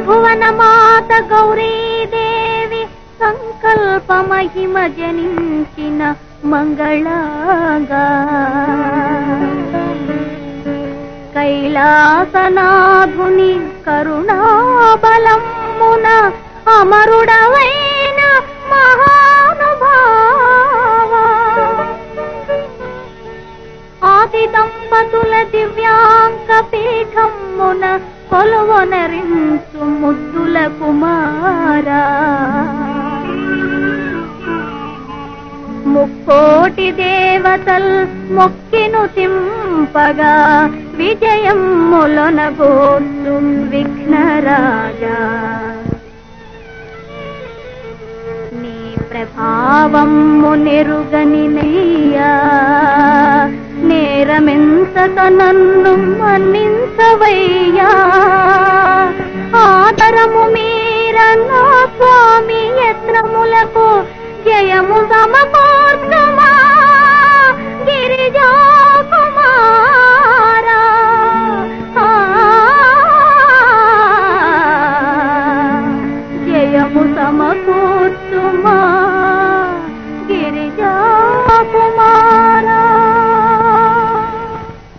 భువనమాత గౌరీదేవి సంకల్ప మహిమ జనించిన మంగళగా కైలాసనాథుని కరుణాబలమున అమరుడవైన మహానుభావ ఆది దంపతుల దివ్యాంక పీఠమున కొలువనరించు ముద్దుల కుమారా ముక్కోటి దేవతల్ మొక్కిను తింపగా విజయములొనగోర్చు విఘ్నరాజా నీ ప్రభావము నెరుగని నెయ్యా నేరమెంతక నన్ను మన్నించవయ్యా